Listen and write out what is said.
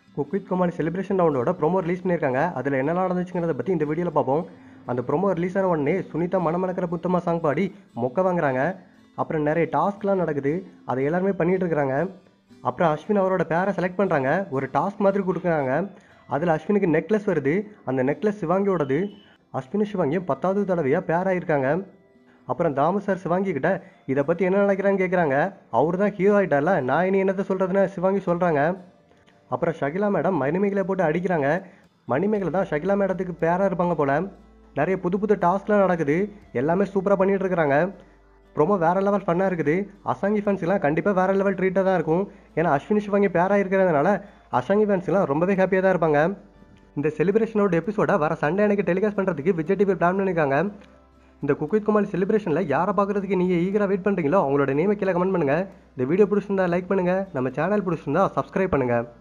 cook with குமார் celebration ரவுண்டோட promo release பண்ணியிருக்காங்க அதில் என்ன நடந்துச்சுங்கிறத பற்றி இந்த வீடியோவில் பார்ப்போம் அந்த ப்ரோமோ ரிலீஸ் ஆன உடனே சுனிதா மனமணக்கிற புத்தமா சாங் பாடி மொக்க வாங்குறாங்க அப்புறம் நிறைய டாஸ்க்லாம் நடக்குது அதை எல்லாருமே பண்ணிட்டு இருக்கிறாங்க அப்புறம் அஸ்வின் அவரோட பேரை செலக்ட் பண்ணுறாங்க ஒரு டாஸ்க் மாதிரி கொடுக்குறாங்க அதில் அஸ்வினுக்கு நெக்லஸ் வருது அந்த நெக்லஸ் சிவாங்கியோடது அஸ்வினும் சிவாங்கியும் பத்தாவது தடவையாக பேர் ஆயிருக்காங்க அப்புறம் தாமு சார் சிவாங்கி கிட்ட இதை பற்றி என்ன நினைக்கிறான்னு கேட்குறாங்க அவர் தான் ஹீரோ ஆகிட்டார்ல நான் இனி என்னத்தை சொல்கிறதுன்னு சிவாங்கி சொல்கிறாங்க அப்புறம் ஷகிலா மேடம் மணிமேகலை போட்டு அடிக்கிறாங்க மணிமேகலை தான் ஷகிலா மேடத்துக்கு பேராக இருப்பாங்க போல நிறைய புது புது டாஸ்க்லாம் நடக்குது எல்லாமே சூப்பராக பண்ணிட்டு இருக்கிறாங்க ரொம்ப வேற லெவல் ஃபன்னாக இருக்குது அசாங்கி ஃபேன்ஸ்லாம் கண்டிப்பாக வேற லெவல் ட்ரீட்டாக தான் இருக்கும் ஏன்னா அஸ்வினி சிவாங்கி பேராக இருக்கிறதுனால அசாங்கி ஃபேன்ஸ்லாம் ரொம்பவே ஹாப்பியாக தான் இருப்பாங்க இந்த செலிப்ரேஷனோட எபிசோட வர சண்டே அன்னைக்கு டெலிகாஸ்ட் பண்ணுறதுக்கு விஜய் டிவி பிளான் பண்ணியிருக்காங்க இந்த குக்வித் குமார் செலிப்ரேஷனில் யாரை பார்க்குறதுக்கு நீங்கள் ஈகராக வெயிட் பண்ணுறீங்களோ அவங்களோட நேமை கீழே கமெண்ட் பண்ணுங்கள் இந்த வீடியோ பிடிச்சிருந்தா லைக் பண்ணுங்கள் நம்ம சேனல் பிடிச்சிருந்தா சப்ஸ்கிரைப் பண்ணுங்கள்